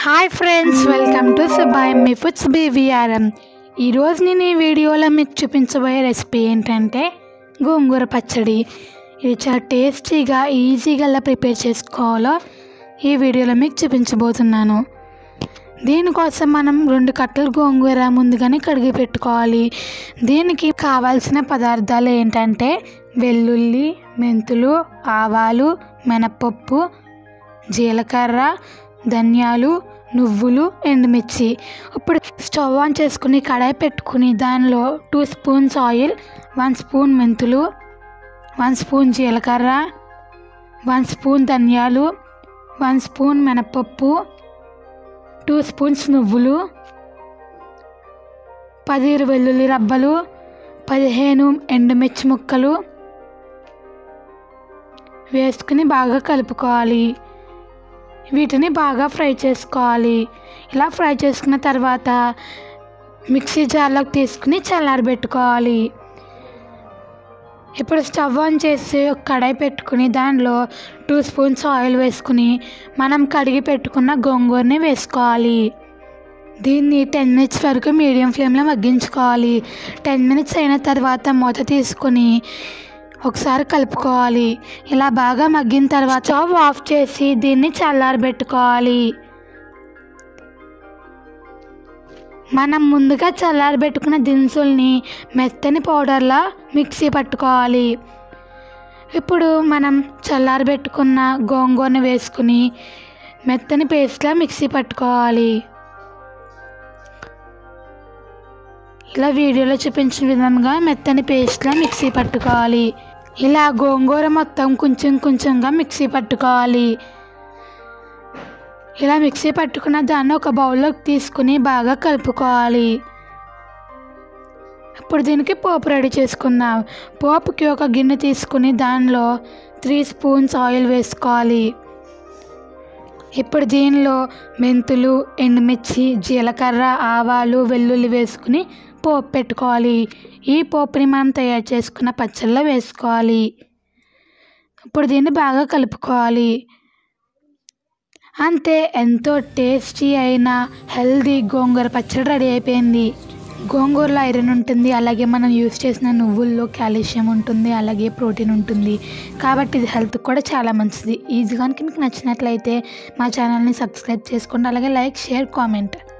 hi friends welcome to సుబాయ్ మీ foods BVRM ఈరోజు నేను ఈ వీడియోలో మీకు చూపించబోయే రెసిపీ ఏంటంటే గోంగూర పచ్చడి ఇది చాలా టేస్టీగా ఈజీగా ఎలా ప్రిపేర్ చేసుకోవాలో ఈ వీడియోలో మీకు చూపించబోతున్నాను దీనికోసం మనం రెండు కట్టలు గోంగూర ముందుగానే కడిగి పెట్టుకోవాలి దీనికి కావాల్సిన పదార్థాలు ఏంటంటే వెల్లుల్లి మెంతులు ఆవాలు మినప్పప్పు జీలకర్ర ధనియాలు నువ్వులు ఎండుమిర్చి ఇప్పుడు స్టవ్ ఆన్ చేసుకుని కడాయి పెట్టుకుని దానిలో two spoons oil one spoon మెంతులు వన్ స్పూన్ జీలకర్ర వన్ స్పూన్ ధనియాలు వన్ స్పూన్ మినపప్పు టూ స్పూన్స్ నువ్వులు పది వెల్లుల్లి రబ్బలు పదిహేను ఎండుమిర్చి ముక్కలు వేసుకుని బాగా కలుపుకోవాలి వీటిని బాగా ఫ్రై చేసుకోవాలి ఇలా ఫ్రై చేసుకున్న తర్వాత మిక్సీ జార్లోకి తీసుకుని చల్లారబెట్టుకోవాలి ఇప్పుడు స్టవ్ ఆన్ చేసి ఒక కడాయి పెట్టుకుని దానిలో టూ స్పూన్స్ ఆయిల్ వేసుకుని మనం కడిగి పెట్టుకున్న గోంగూరని వేసుకోవాలి దీన్ని టెన్ మినిట్స్ వరకు మీడియం ఫ్లేమ్లో మగ్గించుకోవాలి టెన్ మినిట్స్ అయిన తర్వాత మూత తీసుకొని ఒకసారి కలుపుకోవాలి ఇలా బాగా మగ్గిన తర్వాత స్టవ్ ఆఫ్ చేసి దీన్ని చల్లారబెట్టుకోవాలి మనం ముందుగా చల్లారబెట్టుకున్న దినుసుల్ని మెత్తని పౌడర్లా మిక్సీ పట్టుకోవాలి ఇప్పుడు మనం చల్లారబెట్టుకున్న గోంగూరని వేసుకుని మెత్తని పేస్ట్లా మిక్సీ పట్టుకోవాలి ఇలా వీడియోలో చూపించిన విధంగా మెత్తని పేస్ట్లా మిక్సీ పట్టుకోవాలి ఇలా గోంగూర మొత్తం కొంచెం కొంచెంగా మిక్సీ పట్టుకోవాలి ఇలా మిక్సీ పట్టుకున్న దాన్ని ఒక బౌల్లోకి తీసుకుని బాగా కలుపుకోవాలి ఇప్పుడు దీనికి పోపు రెడీ చేసుకుందాం పోపుకి ఒక గిన్నె తీసుకుని దానిలో త్రీ స్పూన్స్ ఆయిల్ వేసుకోవాలి ఇప్పుడు దీనిలో మెంతులు ఎండుమిర్చి జీలకర్ర ఆవాలు వెల్లుల్లి వేసుకుని పోపు పెట్టుకోవాలి ఈ పోపుని మనం తయారు చేసుకున్న పచ్చళ్ళలో వేసుకోవాలి ఇప్పుడు దీన్ని బాగా కలుపుకోవాలి అంతే ఎంతో టేస్టీ అయిన హెల్దీ గోంగూర పచ్చడి రెడీ అయిపోయింది గోంగూరలో ఐరన్ ఉంటుంది అలాగే మనం యూస్ చేసిన నువ్వుల్లో కాల్షియం ఉంటుంది అలాగే ప్రోటీన్ ఉంటుంది కాబట్టి ఇది హెల్త్కి కూడా చాలా మంచిది ఈజీ కనుక మీకు నచ్చినట్లయితే మా ఛానల్ని సబ్స్క్రైబ్ చేసుకోండి అలాగే లైక్ షేర్ కామెంట్